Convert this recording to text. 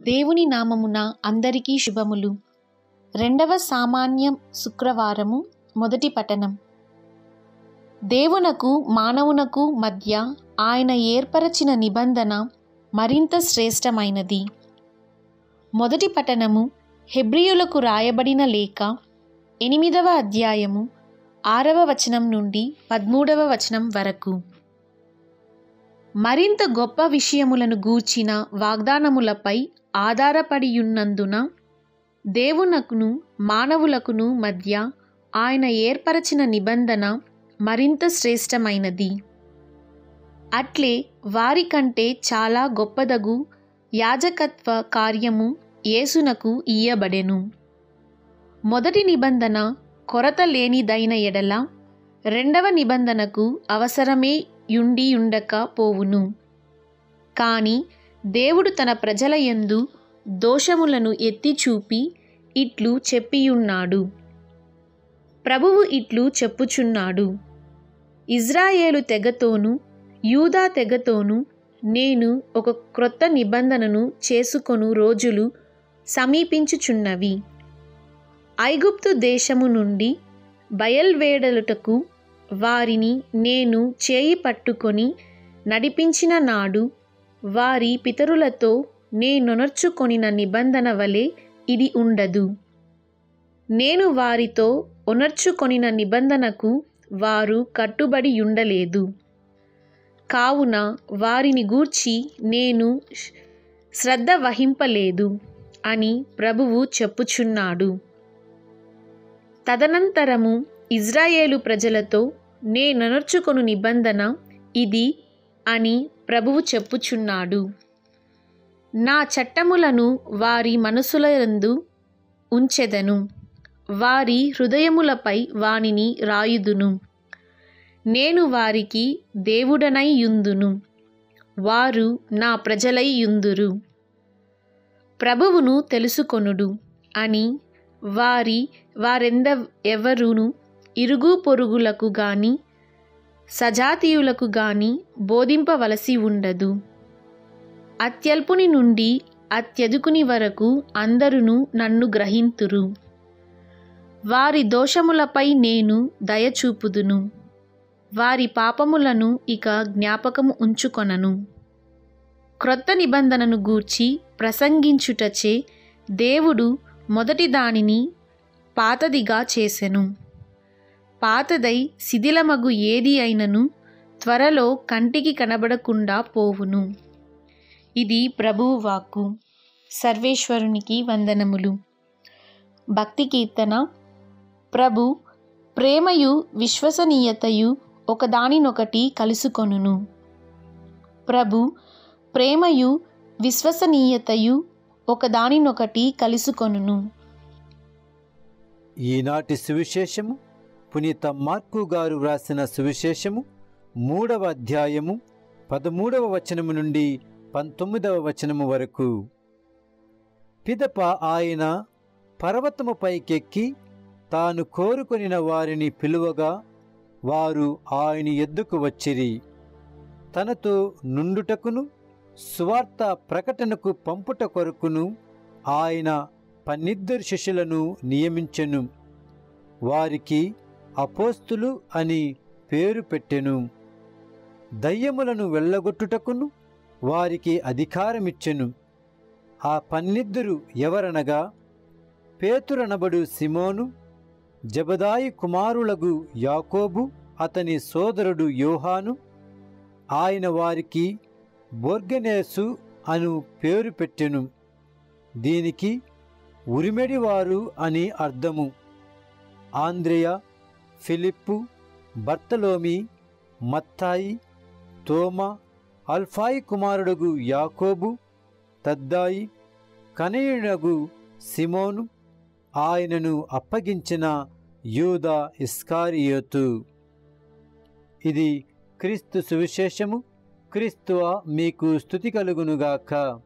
దేవుని నామమున అందరికీ శుభములు రెండవ సామాన్య శుక్రవారము మొదటి పఠనం దేవునకు మానవునకు మధ్య ఆయన ఏర్పరచిన నిబంధన మరింత శ్రేష్టమైనది మొదటి పఠనము హెబ్రియులకు రాయబడిన లేఖ ఎనిమిదవ అధ్యాయము ఆరవ వచనం నుండి పదమూడవ వచనం వరకు మరింత గొప్ప విషయములను గూర్చిన వాగ్దానములపై ఆధారపడియున్నందున దేవునకును మానవులకును మధ్య ఆయన ఏర్పరచిన నిబంధన మరింత శ్రేష్టమైనది అట్లే వారికంటే చాలా గొప్పదగు యాజకత్వ కార్యము యేసునకు ఇయ్యబడెను మొదటి నిబంధన కొరత లేనిదైన ఎడల రెండవ నిబంధనకు అవసరమే యుండి ఉండక పోవును కాని దేవుడు తన ప్రజల యందు దోషములను ఎత్తి చూపి ఇట్లు చెప్పియున్నాడు ప్రభువు ఇట్లు చెప్పుచున్నాడు ఇజ్రాయేలు తెగతోను యూదా తెగతోను నేను ఒక క్రొత్త నిబంధనను చేసుకొను రోజులు సమీపించుచున్నవి ఐగుప్తు దేశము నుండి బయల్వేడలుటకు వారిని నేను చేయి పట్టుకొని నడిపించిన నాడు వారి పితరులతో నేనొనర్చుకొనిన నిబంధన వలె ఇది ఉండదు నేను వారితో ఒనర్చుకొనిన నిబంధనకు వారు కట్టుబడి ఉండలేదు కావున వారిని గూర్చి నేను శ్రద్ధ వహింపలేదు అని ప్రభువు చెప్పుచున్నాడు తదనంతరము ఇజ్రాయేలు ప్రజలతో నేననర్చుకొను నిబంధన ఇది అని ప్రభువు చెప్పుచున్నాడు నా చట్టములను వారి మనసులందు ఉంచెదను వారి హృదయములపై వానిని రాయుదును నేను వారికి దేవుడనై యుందును వారు నా ప్రజలై యుందురు ప్రభువును తెలుసుకొనుడు అని వారి వారెంద ఎవరును ఇరుగు పొరుగులకు గాని సజాతీయులకు గాని బోధింపవలసి ఉండదు అత్యల్పుని నుండి అత్యధికుని వరకు అందరును నన్ను గ్రహింతురు వారి దోషములపై నేను దయచూపుదును వారి పాపములను ఇక జ్ఞాపకము ఉంచుకొనను క్రొత్త నిబంధనను గూర్చి ప్రసంగించుటచే దేవుడు మొదటి దానిని పాతదిగా చేసెను పాతదై శిథిలమగు ఏది అయినను త్వరలో కంటికి కనబడకుండా పోవును ఇది ప్రభువు వాక్కు సర్వేశ్వరునికి వందనములు భక్తి కీర్తన ప్రభు ప్రేమయు విశ్వసనీయతయు ఒకదానినొకటి కలుసుకొనును ప్రభు ప్రేమయు విశ్వసనీయతయు ఒకదానినొకటి కలుసుకొనును ఈనాటి సువిశేషము పునీత మార్కు గారు వ్రాసిన సువిశేషము మూడవ అధ్యాయము పదమూడవ వచనము నుండి పంతొమ్మిదవ వచనము వరకు పిదప ఆయన పర్వతము పైకెక్కి తాను కోరుకొనిన వారిని పిలువగా వారు ఆయన ఎద్దుకు వచ్చిరి తనతో నుండుటకును సువార్త ప్రకటనకు పంపుట కొరకును ఆయన పన్నిద్దరు శిష్యులను నియమించెను వారికి అపోస్తులు అని పేరు పెట్టెను దయ్యములను వెళ్ళగొట్టుటకును వారికి అధికారమిచ్చెను ఆ పన్నిద్దరు ఎవరనగా పేతురనబడు సిమోను జబదాయి కుమారులగు యాకోబు అతని సోదరుడు యోహాను ఆయన వారికి బోర్గనేసు అను పేరు పెట్టెను దీనికి ఉరిమెడివారు అని అర్థము ఆంద్రేయ ఫిలిప్పు బర్తలోమి మత్తాయి తోమా అల్ఫాయి కుమారుడుగు యాకోబు తద్దాయి కనయునగు సిమోను ఆయనను అప్పగించిన యూదా ఇస్కారియోతు ఇది క్రీస్తు సువిశేషము క్రీస్తువ మీకు స్థుతి కలుగునుగాక